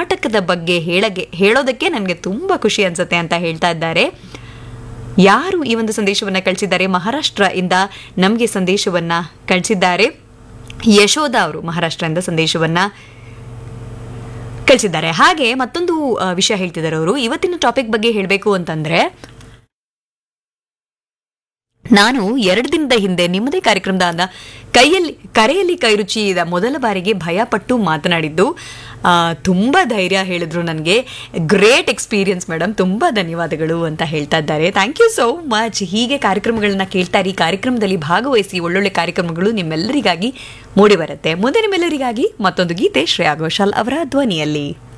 ಕರ್ನಾಟಕದ ಬಗ್ಗೆ ಹೇಳಗೆ ಹೇಳೋದಕ್ಕೆ ನನಗೆ ತುಂಬ ಖುಷಿ ಅನ್ಸುತ್ತೆ ಅಂತ ಹೇಳ್ತಾ ಇದ್ದಾರೆ ಯಾರು ಈ ಒಂದು ಸಂದೇಶವನ್ನು ಕಳಿಸಿದ್ದಾರೆ ಮಹಾರಾಷ್ಟ್ರ ಇಂದ ನಮಗೆ ಸಂದೇಶವನ್ನು ಕಳಿಸಿದ್ದಾರೆ ಯಶೋಧ ಅವರು ಮಹಾರಾಷ್ಟ್ರದಿಂದ ಸಂದೇಶವನ್ನ ಕಳಿಸಿದ್ದಾರೆ ಹಾಗೆ ಮತ್ತೊಂದು ಆ, ವಿಷಯ ಹೇಳ್ತಿದ್ದಾರೆ ಅವರು ಇವತ್ತಿನ ಟಾಪಿಕ್ ಬಗ್ಗೆ ಹೇಳಬೇಕು ಅಂತಂದ್ರೆ ನಾನು ಎರಡು ದಿನದ ಹಿಂದೆ ನಿಮ್ಮದೇ ಕಾರ್ಯಕ್ರಮದ ಕೈಯಲ್ಲಿ ಕರೆಯಲ್ಲಿ ಕೈ ರುಚಿದ ಮೊದಲ ಬಾರಿಗೆ ಭಯಪಟ್ಟು ಮಾತನಾಡಿದ್ದು ಆ, ತುಂಬ ಧೈರ್ಯ ಹೇಳಿದ್ರು ನನಗೆ ಗ್ರೇಟ್ ಎಕ್ಸ್ಪೀರಿಯನ್ಸ್ ಮೇಡಮ್ ತುಂಬ ಧನ್ಯವಾದಗಳು ಅಂತ ಹೇಳ್ತಾ ಇದ್ದಾರೆ ಥ್ಯಾಂಕ್ ಯು ಸೋ ಮಚ್ ಹೀಗೆ ಕಾರ್ಯಕ್ರಮಗಳನ್ನ ಕೇಳ್ತಾ ಇರಿ ಕಾರ್ಯಕ್ರಮದಲ್ಲಿ ಭಾಗವಹಿಸಿ ಒಳ್ಳೊಳ್ಳೆ ಕಾರ್ಯಕ್ರಮಗಳು ನಿಮ್ಮೆಲ್ಲರಿಗಾಗಿ ಮೂಡಿ ಬರುತ್ತೆ ಮುಂದೆ ನಿಮ್ಮೆಲ್ಲರಿಗಾಗಿ ಮತ್ತೊಂದು ಗೀತೆ ಶ್ರೇಯಾ ಘೋಷಾಲ್ ಅವರ ಧ್ವನಿಯಲ್ಲಿ